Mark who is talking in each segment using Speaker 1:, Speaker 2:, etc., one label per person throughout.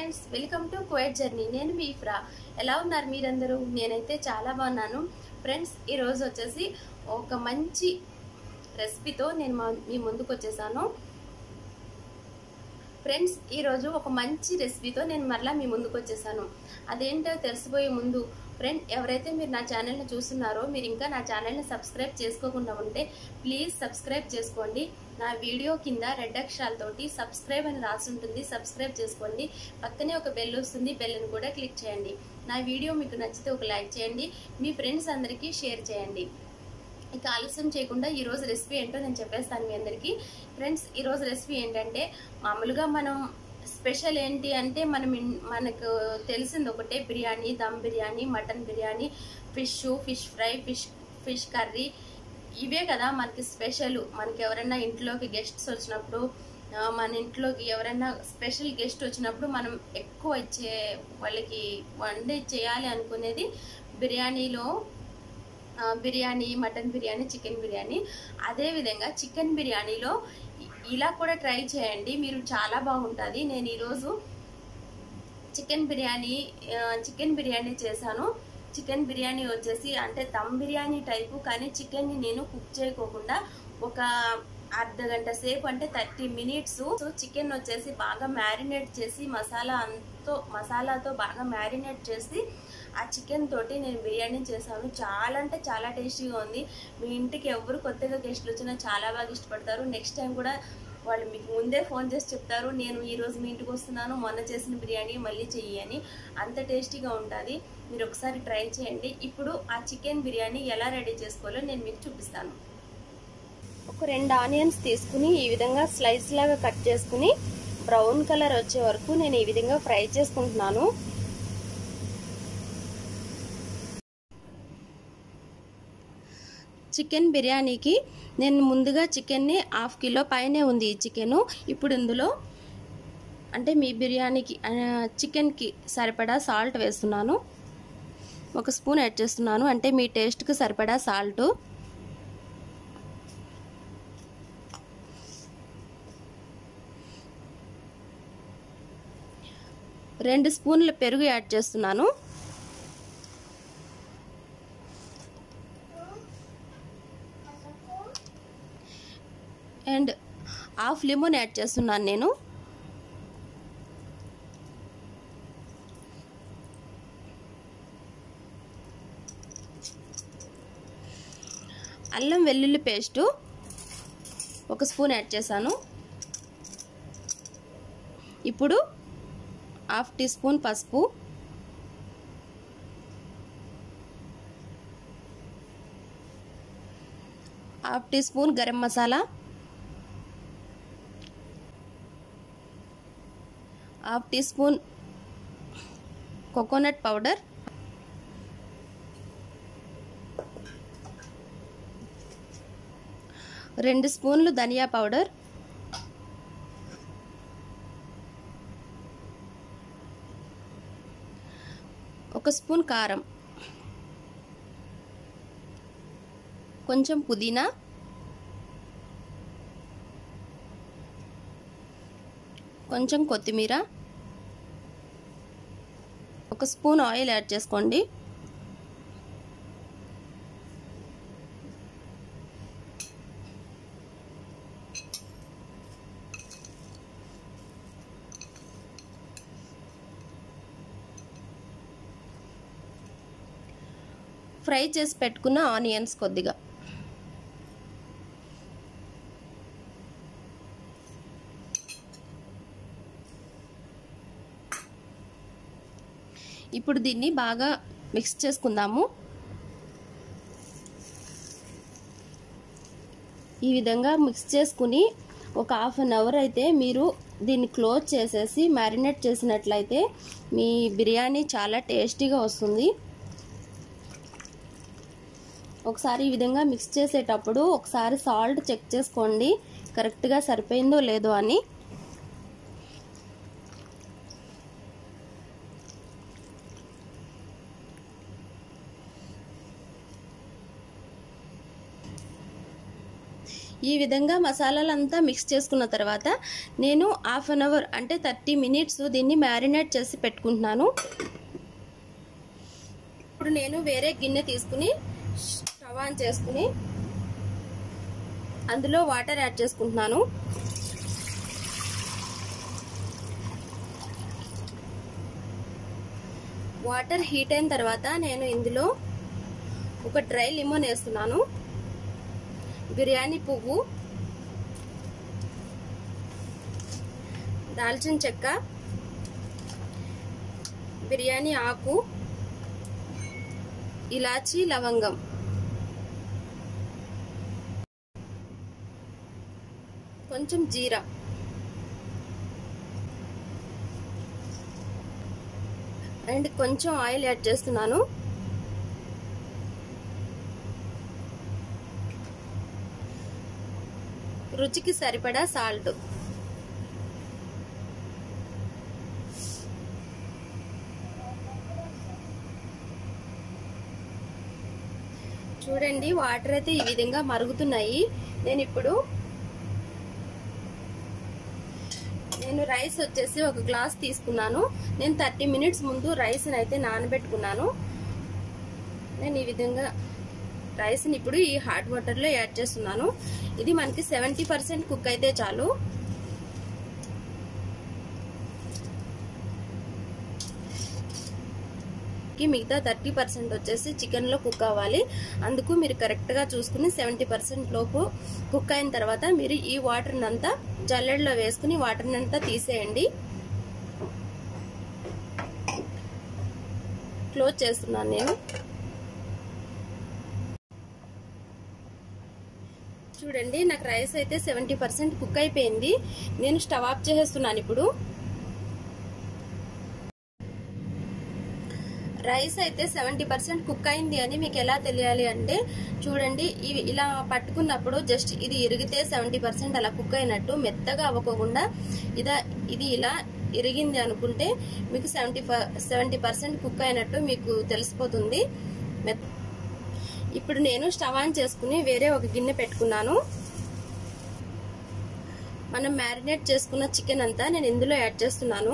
Speaker 1: friends welcome to quite journey నేను మీ ఫ్రా ఎలా ఉన్నారు మీరందరూ నేనైతే చాలా బాగున్నాను ఫ్రెండ్స్ ఈరోజు వచ్చేసి ఒక మంచి రెసిపీతో నేను మా- మీ ముందుకు వచ్చేసాను ఫ్రెండ్స్ ఈరోజు ఒక మంచి రెసిపీతో నేను మరలా మీ ముందుకు వచ్చేసాను అదేంటో తెలిసిపోయే ముందు ఫ్రెండ్ ఎవరైతే మీరు నా ఛానల్ని చూస్తున్నారో మీరు ఇంకా నా ఛానల్ని సబ్స్క్రైబ్ చేసుకోకుండా ఉంటే ప్లీజ్ సబ్స్క్రైబ్ చేసుకోండి నా వీడియో కింద రెడ్ అక్షరాలతోటి సబ్స్క్రైబ్ అని రాసి ఉంటుంది సబ్స్క్రైబ్ చేసుకోండి పక్కనే ఒక బెల్ వస్తుంది బెల్ని కూడా క్లిక్ చేయండి నా వీడియో మీకు నచ్చితే ఒక లైక్ చేయండి మీ ఫ్రెండ్స్ అందరికీ షేర్ చేయండి ఇక ఆలస్యం చేయకుండా ఈరోజు రెసిపీ ఏంటో నేను చెప్పేస్తాను మీ అందరికీ ఫ్రెండ్స్ ఈరోజు రెసిపీ ఏంటంటే మామూలుగా మనం స్పెషల్ ఏంటి అంటే మనం ఇన్- మనకు తెలిసింది ఒకటే biryani dum biryani mutton biryani fish fish fry fish fish curry ఇవే కదా మనకి స్పెషల్ మనకి ఎవరైనా ఇంట్లోకి గెస్ట్స్ వచ్చినప్పుడు ఆ, మన ఇంట్లోకి ఎవరైనా స్పెషల్ గెస్ట్ వచ్చినప్పుడు మనం ఎక్కువ ఇచ్చే వాళ్ళకి వండి చేయాలి అనుకునేది బిర్యానీలో ఆ, బిర్యానీ మటన్ బిర్యానీ చికెన్ బిర్యానీ అదే విధంగా చికెన్ బిర్యానీలో ఇ- ఇలా కూడా ట్రై చేయండి మీరు చాలా బాగుంటుంది నేను ఈరోజు చికెన్ బిర్యానీ ఆ, చికెన్ బిర్యానీ చేశాను చికెన్ బిర్యానీ వచ్చేసి అంటే దమ్ బిర్యానీ టైపు కానీ చికెన్ని నేను కుక్ చేయకోకుండా ఒక అర్ధ గంట సేపు అంటే థర్టీ మినిట్స్ సో చికెన్ వచ్చేసి బాగా మ్యారినేట్ చేసి మసాలా అంతో మసాలాతో బాగా మ్యారినేట్ చేసి ఆ చికెన్ తోటి నేను బిర్యానీ చేశాను చాలా అంటే చాలా టేస్టీగా ఉంది మీ ఇంటికి ఎవరు కొత్తగా గెస్ట్లు వచ్చినా చాలా బాగా ఇష్టపడతారు నెక్స్ట్ టైం కూడా వాళ్ళు మీకు ముందే ఫోన్ చేసి చెప్తారు నేను ఈ రోజు మీ ఇంటికి వస్తున్నాను మొన్న చేసిన బిర్యానీ మళ్ళీ చెయ్యి అని అంత టేస్టీగా ఉంటుంది మీరు ఒకసారి ట్రై చేయండి ఇప్పుడు ఆ చికెన్ బిర్యానీ ఎలా రెడీ చేసుకోవాలో నేను మీకు చూపిస్తాను ఒక రెండు ఆనియన్స్ తీసుకుని ఈ విధంగా స్లైస్ లాగా కట్ చేసుకుని బ్రౌన్ కలర్ వచ్చే వరకు నేను ఈ విధంగా ఫ్రై చేసుకుంటున్నాను చికెన్ బిర్యానీకి నేను ముందుగా చికెన్ని హాఫ్ కిలో పైనే ఉంది ఈ చికెను ఇప్పుడు ఇందులో అంటే మీ బిర్యానీకి ఆ, చికెన్కి సరిపడా సాల్ట్ వేస్తున్నాను ఒక స్పూన్ యాడ్ చేస్తున్నాను అంటే మీ టేస్ట్కి సరిపడా సాల్ట్ రెండు స్పూన్ల పెరుగు యాడ్ చేస్తున్నాను అండ్ హాఫ్ లెమన్ యాడ్ చేస్తున్నాను నేను అల్లం వెల్లుల్లి పేస్టు ఒక స్పూన్ యాడ్ చేశాను ఇప్పుడు హాఫ్ టీ స్పూన్ పసుపు half teaspoon garam masala half teaspoon coconut powder రెండు స్పూన్లు ధనియా పౌడర్ ఒక స్పూన్ కారం కొంచెం పుదీనా కొంచెం కొత్తిమీర ఒక స్పూన్ ఆయిల్ యాడ్ చేసుకోండి ఫ్రై చేసి పెట్టుకున్న ఆనియన్స్ కొద్దిగా ఇప్పుడు దీన్ని బాగా మిక్స్ చేసుకుందాము ఈ విధంగా మిక్స్ చేసుకుని ఒక హాఫ్ అన్ అవర్ అయితే మీరు దీన్ని క్లోజ్ చేసేసి మ్యారినేట్ చేసినట్లయితే మీ బిర్యానీ చాలా టేస్టీగా వస్తుంది ఒకసారి ఈ విధంగా మిక్స్ చేసేటప్పుడు ఒకసారి సాల్ట్ చెక్ చేసుకోండి కరెక్ట్గా సరిపోయిందో లేదో అని ఈ విధంగా మసాలాలంతా మిక్స్ చేసుకున్న తర్వాత నేను హాఫ్ అన్ అవర్ అంటే థర్టీ మినిట్స్ దీన్ని మ్యారినేట్ చేసి పెట్టుకుంటున్నాను ఇప్పుడు నేను వేరే గిన్నె తీసుకుని స్టవ్ ఆన్ చేసుకుని అందులో వాటర్ యాడ్ చేసుకుంటున్నాను వాటర్ హీట్ అయిన తర్వాత నేను ఇందులో ఒక డ్రై లిమోన్ వేస్తున్నాను బిర్యానీ పువ్వు దాల్చిన చెక్క బిర్యానీ ఆకు ఇలాచీ లవంగం కొంచెం జీరా అండ్ కొంచెం ఆయిల్ యాడ్ చేస్తున్నాను రుచికి సరిపడా సాల్ట్ చూడండి వాటర్ అయితే ఈ విధంగా మరుగుతున్నాయి నేను ఇప్పుడు నేను రైస్ వచ్చేసి ఒక గ్లాస్ తీసుకున్నాను నేను థర్టీ మినిట్స్ ముందు రైస్ని అయితే నానబెట్టుకున్నాను నేను ఈ విధంగా రైస్ని ఇప్పుడు ఈ హాట్ వాటర్లో యాడ్ చేస్తున్నాను ఇది మనకి సెవెంటీ పర్సెంట్ కుక్ అయితే చాలు మిగతా థర్టీ పర్సెంట్ వచ్చేసి చికెన్లో కుక్ అవ్వాలి అందుకు మీరు కరెక్ట్గా చూసుకుని సెవెంటీ పర్సెంట్ లోపు కుక్ అయిన తర్వాత మీరు ఈ వాటర్ని అంతా జల్లెడలో వేసుకుని వాటర్ని అంతా తీసేయండి క్లోజ్ చేస్తున్నాను నేను చూడండి నాకు రైస్ అయితే సెవెంటీ పర్సెంట్ కుక్ అయిపోయింది నేను స్టవ్ ఆఫ్ చేసేస్తున్నాను ఇప్పుడు రైస్ అయితే సెవెంటీ పర్సెంట్ కుక్ అయింది అని మీకు ఎలా తెలియాలి అంటే చూడండి ఇవి ఇలా పట్టుకున్నప్పుడు జస్ట్ ఇది ఇరిగితే సెవెంటీ పర్సెంట్ అలా కుక్ అయినట్టు మెత్తగా అవ్వకోకుండా ఇదా ఇది ఇలా ఇరిగింది అనుకుంటే మీకు సెవెంటీ సెవెంటీ పర్సెంట్ కుక్ అయినట్టు మీకు తెలిసిపోతుంది ఇప్పుడు నేను స్టవ్ ఆన్ చేసుకుని వేరే ఒక గిన్నె పెట్టుకున్నాను మనం మ్యారినేట్ చేసుకున్న చికెన్ అంతా నేను ఇందులో యాడ్ చేస్తున్నాను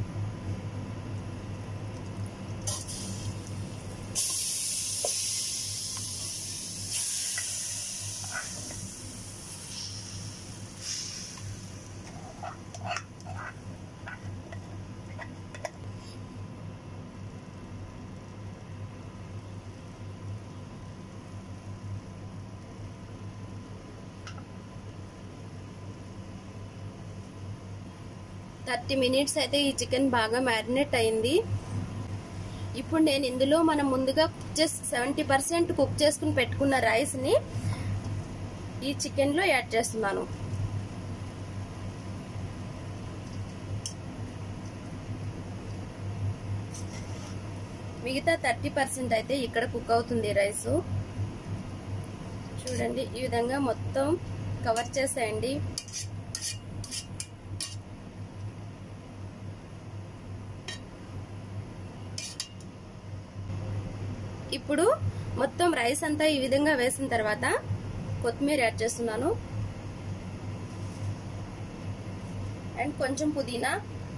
Speaker 1: థర్టీ మినిట్స్ అయితే ఈ చికెన్ బాగా మ్యారినేట్ అయింది ఇప్పుడు నేను ఇందులో మనం ముందుగా కుక్ చేసి సెవెంటీ పర్సెంట్ కుక్ చేసుకుని పెట్టుకున్న రైస్ని ఈ చికెన్లో యాడ్ చేస్తున్నాను మిగతా థర్టీ పర్సెంట్ అయితే ఇక్కడ కుక్ అవుతుంది రైస్ చూడండి ఈ విధంగా మొత్తం కవర్ చేసేయండి ఇప్పుడు మొత్తం రైస్ అంతా ఈ విధంగా వేసిన తర్వాత కొత్తిమీర యాడ్ చేస్తున్నాను అండ్ కొంచెం పుదీనా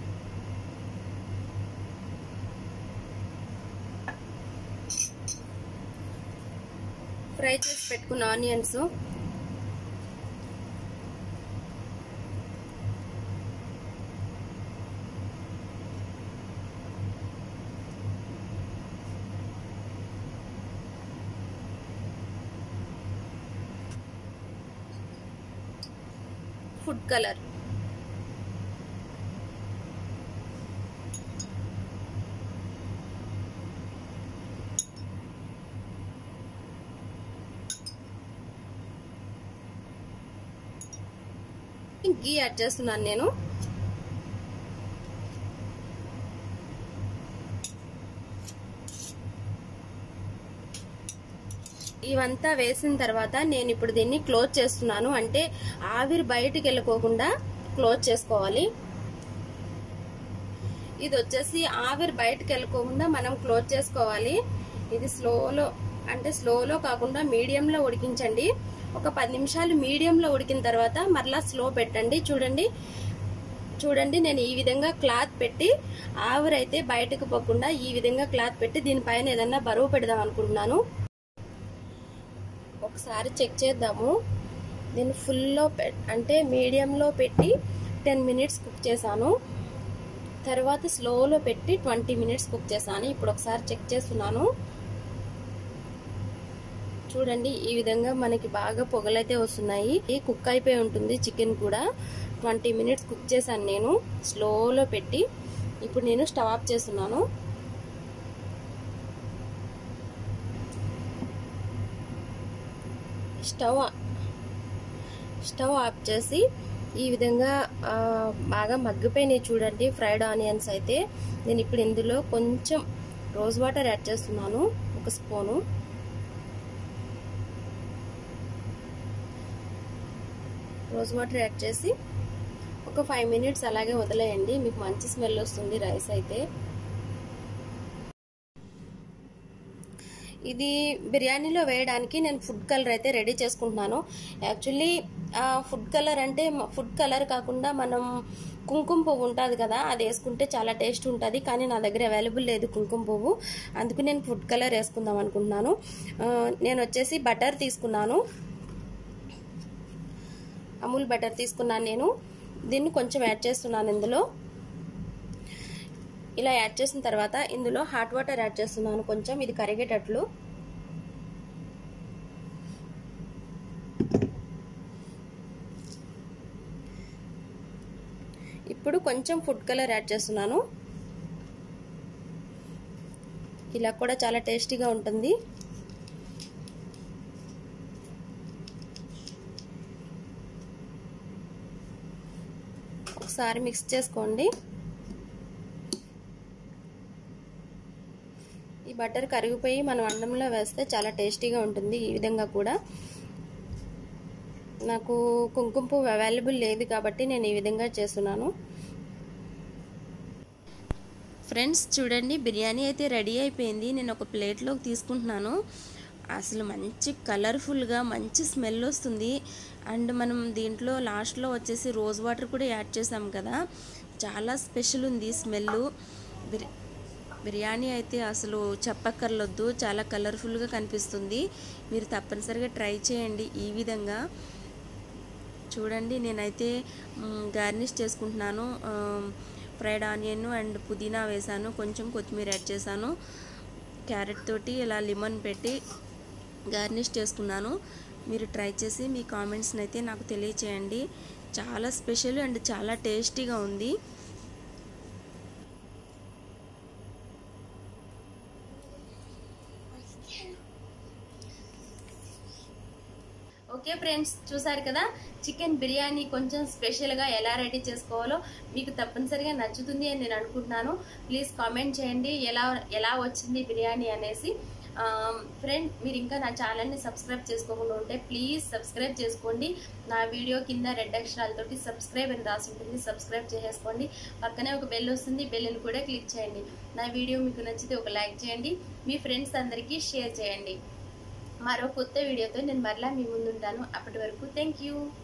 Speaker 1: ఫ్రై చేసి పెట్టుకున్న onions food colour ghee add చేస్తున్నాను నేను ఇవంతా వేసిన తర్వాత నేను ఇప్పుడు దీన్ని క్లోజ్ చేస్తున్నాను అంటే ఆవిరి బయటికి వెళ్ళకోకుండా క్లోజ్ చేసుకోవాలి ఇది వచ్చేసి ఆవిరి బయటకు వెళ్ళకోకుండా మనం క్లోజ్ చేసుకోవాలి ఇది స్లోలో అంటే స్లోలో కాకుండా మీడియంలో ఉడికించండి ఒక పది నిమిషాలు మీడియంలో ఉడికిన తర్వాత మరలా స్లో పెట్టండి చూడండి చూడండి నేను ఈ విధంగా క్లాత్ పెట్టి ఆవిరైతే బయటకు పోకుండా ఈ విధంగా క్లాత్ పెట్టి దీనిపైన ఏదన్నా బరువు పెడదాం అనుకుంటున్నాను ఒకసారి చెక్ చేద్దాము దీన్ని ఫుల్లో అంటే మీడియంలో పెట్టి టెన్ మినిట్స్ కుక్ చేశాను తర్వాత స్లోలో పెట్టి ట్వంటీ మినిట్స్ కుక్ చేశాను ఇప్పుడు ఒకసారి చెక్ చేస్తున్నాను చూడండి ఈ విధంగా మనకి బాగా పొగలైతే వస్తున్నాయి కుక్ అయిపోయి ఉంటుంది చికెన్ కూడా ట్వంటీ మినిట్స్ కుక్ చేశాను నేను స్లోలో పెట్టి ఇప్పుడు నేను స్టవ్ ఆఫ్ చేస్తున్నాను స్టవ్ స్టవ్ ఆఫ్ చేసి ఈ విధంగా బాగా మగ్గిపోయినాయి చూడండి ఫ్రైడ్ ఆనియన్స్ అయితే నేను ఇప్పుడు ఇందులో కొంచెం రోజ్ వాటర్ యాడ్ చేస్తున్నాను ఒక స్పూను రోజ్ వాటర్ యాడ్ చేసి ఒక ఫైవ్ మినిట్స్ అలాగే వదిలేయండి మీకు మంచి స్మెల్ వస్తుంది రైస్ అయితే ఇది బిర్యానీలో వేయడానికి నేను ఫుడ్ కలర్ అయితే రెడీ చేసుకుంటున్నాను యాక్చువల్లీ ఫుడ్ కలర్ అంటే ఫుడ్ కలర్ కాకుండా మనం కుంకుమ పువ్వు ఉంటుంది కదా అది వేసుకుంటే చాలా టేస్ట్ ఉంటుంది కానీ నా దగ్గర అవైలబుల్ లేదు కుంకుమ పువ్వు అందుకు నేను ఫుడ్ కలర్ వేసుకుందాం అనుకుంటున్నాను నేను వచ్చేసి బటర్ తీసుకున్నాను అమూల్ బటర్ తీసుకున్నాను నేను దీన్ని కొంచెం యాడ్ చేస్తున్నాను ఇందులో ఇలా యాడ్ చేసిన తర్వాత ఇందులో హాట్ వాటర్ యాడ్ చేస్తున్నాను కొంచెం ఇది కరిగేటట్లు ఇప్పుడు కొంచెం ఫుడ్ కలర్ యాడ్ చేస్తున్నాను ఇలా కూడా చాలా టేస్టీగా ఉంటుంది ఒకసారి మిక్స్ చేసుకోండి ఈ బటర్ కరిగిపోయి మనం అన్నంలో వేస్తే చాలా టేస్టీగా ఉంటుంది ఈ విధంగా కూడా నాకు కుంకుమ పువ్వు అవైలబుల్ లేదు కాబట్టి నేను ఈ విధంగా చేస్తున్నాను ఫ్రెండ్స్ చూడండి బిర్యానీ అయితే రెడీ అయిపోయింది నేను ఒక ప్లేట్లోకి తీసుకుంటున్నాను అసలు మంచి కలర్ఫుల్గా మంచి స్మెల్ వస్తుంది అండ్ మనం దీంట్లో లాస్ట్లో వచ్చేసి రోజ్ వాటర్ కూడా యాడ్ చేసాం కదా చాలా స్పెషల్ ఉంది స్మెల్ బిర్యానీ అయితే అసలు చెప్పక్కర్లొద్దు చాలా కలర్ఫుల్గా కనిపిస్తుంది మీరు తప్పనిసరిగా ట్రై చేయండి ఈ విధంగా చూడండి నేనైతే గార్నిష్ చేసుకుంటున్నాను ఫ్రైడ్ ఆనియన్ అండ్ పుదీనా వేసాను కొంచెం కొత్తిమీర యాడ్ చేశాను క్యారెట్ తోటి ఇలా లెమన్ పెట్టి గార్నిష్ చేసుకున్నాను మీరు ట్రై చేసి మీ కామెంట్స్ని అయితే నాకు తెలియచేయండి చాలా స్పెషల్ అండ్ చాలా టేస్టీగా ఉంది ఓకే ఫ్రెండ్స్ చూసారు కదా చికెన్ బిర్యానీ కొంచెం స్పెషల్గా ఎలా రెడీ చేసుకోవాలో మీకు తప్పనిసరిగా నచ్చుతుంది అని నేను అనుకుంటున్నాను ప్లీజ్ కామెంట్ చేయండి ఎలా ఎలా వచ్చింది బిర్యానీ అనేసి ఫ్రెండ్ మీరు ఇంకా నా ఛానల్ని సబ్స్క్రైబ్ చేసుకోకుండా ఉంటే ప్లీజ్ సబ్స్క్రైబ్ చేసుకోండి నా వీడియో కింద రెడ్ అక్షరాలతోటి సబ్స్క్రైబ్ అని రాసి ఉంటుంది సబ్స్క్రైబ్ చేసేసుకోండి పక్కనే ఒక బెల్ వస్తుంది బెల్ని కూడా క్లిక్ చేయండి నా వీడియో మీకు నచ్చితే ఒక లైక్ చేయండి మీ ఫ్రెండ్స్ అందరికీ షేర్ చేయండి మరో కొత్త వీడియోతో నేను మరలా మీ ముందుంటాను అప్పటి వరకు థ్యాంక్ యూ